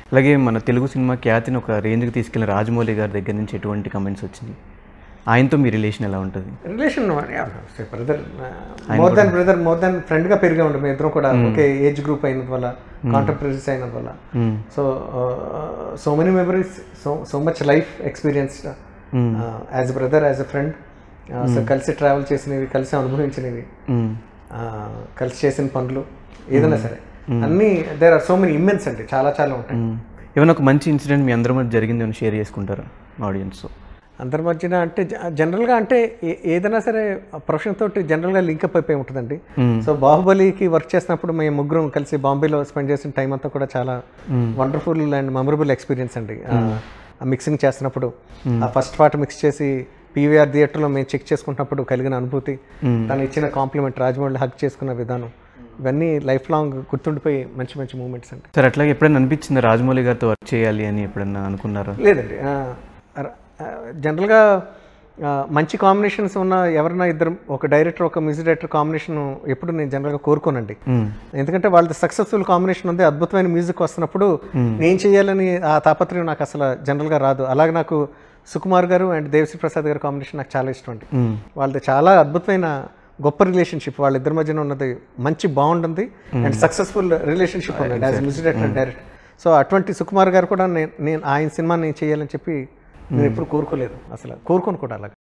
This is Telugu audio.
అలాగే మన తెలుగు సినిమా ఖ్యాతిని ఒక రేంజ్కి తీసుకెళ్ళిన రాజమౌళి గారి దగ్గర నుంచి ఎటువంటి కమెంట్స్ వచ్చింది ఆయనతో మీ రిలేషన్ ఎలా ఉంటుంది relation brother more than brother more than ఫ్రెండ్గా పెరిగా ఉండే మేము ఇద్దరం కూడా ఒకే ఏజ్ గ్రూప్ అయినందు వల్ల కాంటెంపరీస్ అయినందు వల్ల hmm. So so many memories so so much life experience as a brother as a friend so కలిసి ట్రావెల్ చేసినవి కలిసి అనుభవించినవి మ్మ్. ఆ, కలిసి చేసిన పనులు ఏదైనా సరే అన్నీ there are so many immense అండి చాలా చాలా ఉంటాయి మ్మ్. ఏమైనా ఒక మంచి ఇన్సిడెంట్ మీ అందరి మధ్య జరిగింది అని షేర్ చేసుకుంటారా ఆడియన్స్ అందరి మధ్యన అంటే జ- జనరల్గా అంటే ఏ- ఏదైనా సరే ప్రొఫెషన్ తోటి జనరల్గా లింకప్ అయిపోయి ఉంటుందండి సో బాహుబలికి వర్క్ చేసినప్పుడు మేము ముగ్గురం కలిసి బాంబేలో స్పెండ్ చేసిన టైం అంతా కూడా చాలా వండర్ఫుల్ అండ్ మెమరబుల్ ఎక్స్పీరియన్స్ అండి ఆ మిక్సింగ్ చేస్తున్నప్పుడు ఆ ఫస్ట్ పార్ట్ మిక్స్ చేసి పీవీఆర్ థియేటర్లో మేము చెక్ చేసుకున్నప్పుడు కలిగిన అనుభూతి తను ఇచ్చిన కాంప్లిమెంట్ రాజమౌళి హక్ చేసుకున్న విధానం ఇవన్నీ లైఫ్ లాంగ్ గుర్తుండిపోయి మంచి మంచి మూమెంట్స్ అండి సార్ అట్లాగే ఎప్పుడైనా అనిపించింది రాజమౌళి గారితో వర్క్ చేయాలి అని ఎప్పుడన్నా అనుకున్నారా లేదండి ఆ, ర- ఆ, జనరల్గా ఆ, మంచి కాంబినేషన్స్ ఉన్న ఎవరైనా ఇద్దరు ఒక డైరెక్టర్ ఒక మ్యూజిక్ డైరెక్టర్ కాంబినేషన్ ఎప్పుడు నేను జనరల్గా కోరుకోనండి మ్మ్. ఎందుకంటే వాళ్ళది సక్సెస్ఫుల్ కాంబినేషన్ ఉంది అద్భుతమైన మ్యూజిక్ వస్తున్నప్పుడు నేను చేయాలని ఆ తాపత్రయం నాకు అసలు జనరల్గా రాదు అలాగే నాకు సుకుమార్ గారు అండ్ దేవశ్రీ ప్రసాద్ గారి కాంబినేషన్ నాకు చాలా ఇష్టం అండి మ్మ్. వాళ్ళది చాలా అద్భుతమైన గొప్ప రిలేషన్షిప్ వాళ్ళిద్దరి మధ్యన ఉన్నది మంచి బాండ్ ఉంది అండ్ సక్సెస్ఫుల్ రిలేషన్షిప్ ఉంది as music director and director so అటువంటి సుకుమార్ గారు కూడా నేను నేను ఆయన సినిమా నేను చేయాలని చెప్పి నేను ఎప్పుడు కోరుకోలేదు అసలు కోరుకోను కూడా అలాగా